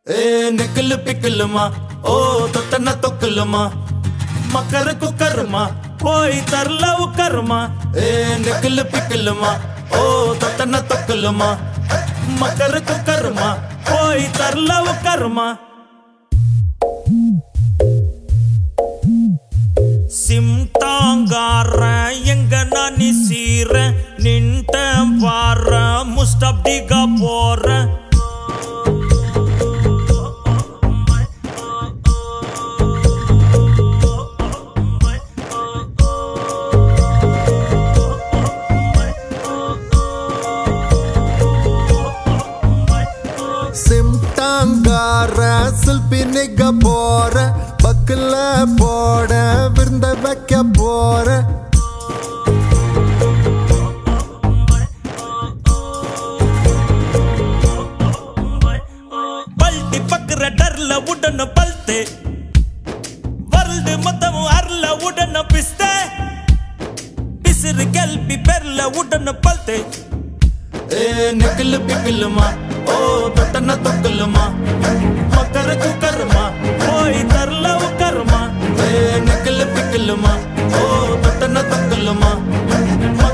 ஏ நெக்கில் பிக்கலுமா ஓ தொட்டன தொக்கலுமா மக்கரு குக்கருமா போய் தரல உக்கருமா ஏ நெக்கில் பிக்கலுமா ஓ தொட்டன தொக்கலுமா மக்கரு குக்கருமா போய் தரல சிம்டாங்கார எங்க நான் சீர நின்ட்ட வார முஸ்டப்டிகா போறேன் சிம்டாங்கார சில்பி நிக்க போற பக்கல போட விருந்த வைக்க போற பல்டி பக்குற டர்ல உடன பல்த்து வருல்டு மொத்தமும் அர்ல உடன பிஸ்த பிசிறு கல்பி பெர்ல உடன பல்த்து ஏ நெக்கில் பிக்கலுமா ஓ தொட்டன தொக்கலுமா மக்கர குக்கருமா போய் தரல உக்கருமா ஏ நெக்கில் பிக்கலுமா ஓ தொட்டன தொக்கலுமா